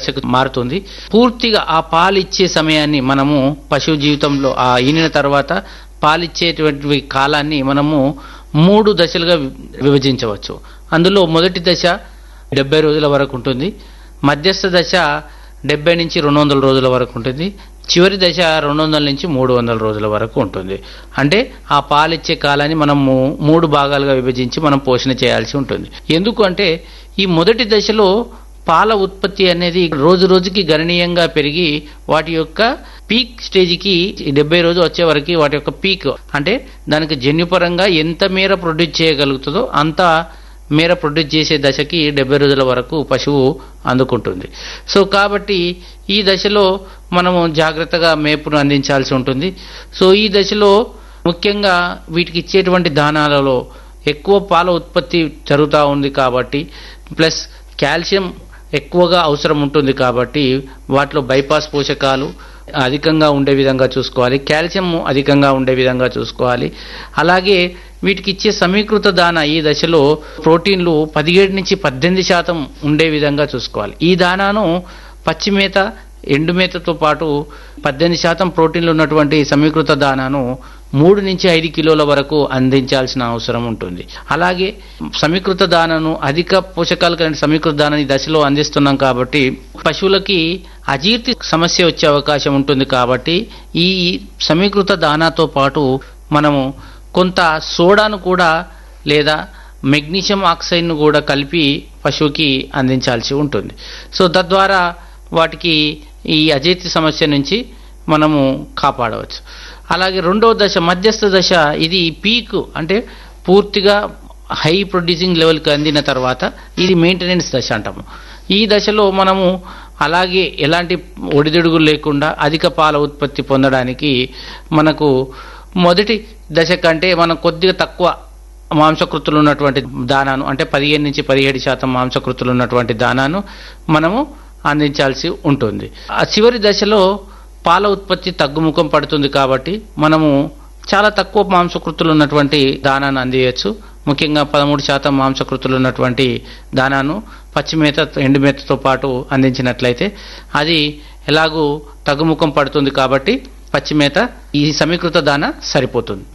దశకు మారుతుంది పూర్తిగా ఆ పాలిచ్చే సమయాన్ని మనము పశువు జీవితంలో ఆ ఈనిన తర్వాత పాలిచ్చేటువంటి కాలాన్ని మనము మూడు దశలుగా వి- విభజించవచ్చు అందులో మొదటి దశ డెబ్బై రోజుల వరకు ఉంటుంది మధ్యస్థ దశ డెబ్బై నుంచి రెండు వందల రోజుల వరకు ఉంటుంది చివరి దశ రెండు వందల నుంచి మూడు వందల రోజుల వరకు ఉంటుంది అంటే ఆ పాలిచ్చే కాలాన్ని మనం మూ- మూడు భాగాలుగా విభజించి మనం పోషణ చేయాల్సి ఉంటుంది ఎందుకు అంటే ఈ మొదటి దశలో పాల ఉత్పత్తి అనేది రోజు రోజుకి గణనీయంగా పెరిగి వాటి యొక్క పీక్ స్టేజ్కి డెబ్బై రోజు వచ్చే వరకు వాటి యొక్క పీక్ అంటే దానికి జన్యుపరంగా ఎంత మేర ప్రొడ్యూస్ చేయగలుగుతుందో అంత మేర ప్రొడ్యూస్ చేసే దశకి డెబ్బై రోజుల వరకు పశువు అందుకుంటుంది సో కాబట్టి ఈ దశలో మనము జాగ్రత్తగా మేపును అందించాల్సి ఉంటుంది సో ఈ దశలో ముఖ్యంగా వీటికి ఇచ్చేటువంటి దానాలలో ఎక్కువ పాల ఉత్పత్తి జరుగుతూ ఉంది కాబట్టి ప్లస్ కాల్షియం ఎక్కువగా అవసరం ఉంటుంది కాబట్టి వాటిలో బైపాస్ పోషకాలు అధికంగా ఉండే విధంగా చూసుకోవాలి కాల్షియం అధికంగా ఉండే విధంగా చూసుకోవాలి అలాగే వీటికి ఇచ్చే సమీకృత దాన ఈ దశలో ప్రోటీన్లు పదిహేడు నుంచి పద్దెనిమిది శాతం ఉండే విధంగా చూసుకోవాలి ఈ దానాను పచ్చి మేత ఎండు మేతతో పాటు పద్దెనిమిది శాతం ప్రోటీన్లు ఉన్నటువంటి సమీకృత దానాను మూడు నుంచి ఐదు కిలోల వరకు అందించాల్సిన అవసరం ఉంటుంది అలాగే సమీకృత దానను అధిక పోషకాలు కలిగిన సమీకృత దానాన్ని ఈ దశలో అందిస్తున్నాం కాబట్టి పశువులకి అజీర్తి సమస్య వచ్చే అవకాశం ఉంటుంది కాబట్టి ఈ సమీకృత దానాతో పాటు మనము కొంత సోడాను కూడా లేదా మెగ్నీషియం ఆక్సైడ్ను కూడా కలిపి పశువుకి అందించాల్సి ఉంటుంది సో తద్వారా వాటికి ఈ అజీర్తి సమస్య నుంచి మనము కాపాడవచ్చు అలాగే రెండవ దశ మధ్యస్థ దశ ఇది పీక్ అంటే పూర్తిగా హై ప్రొడ్యూసింగ్ లెవెల్కి అందిన తర్వాత ఇది మెయింటెనెన్స్ దశ అంటాము ఈ దశలో మనము అలాగే ఎలాంటి ఒడిదుడుగులు లేకుండా అధిక పాల ఉత్పత్తి పొందడానికి మనకు మొదటి దశ కంటే మనం కొద్దిగా తక్కువ మాంసకృతులు ఉన్నటువంటి దానాను అంటే పదిహేను నుంచి పదిహేడు శాతం మాంసకృతులు ఉన్నటువంటి దానాను మనము అందించాల్సి ఉంటుంది ఆ చివరి దశలో పాల ఉత్పత్తి తగ్గుముఖం పడుతుంది కాబట్టి మనము చాలా తక్కువ మాంసకృతులు ఉన్నటువంటి దానాన్ని అందియచ్చు ముఖ్యంగా పదమూడు శాతం మాంసకృతులు ఉన్నటువంటి దానాను పచ్చిమేత ఎండుమేతతో పాటు అందించినట్లయితే అది ఎలాగూ తగ్గుముఖం పడుతుంది కాబట్టి పచ్చిమేత ఈ సమీకృత దాన సరిపోతుంది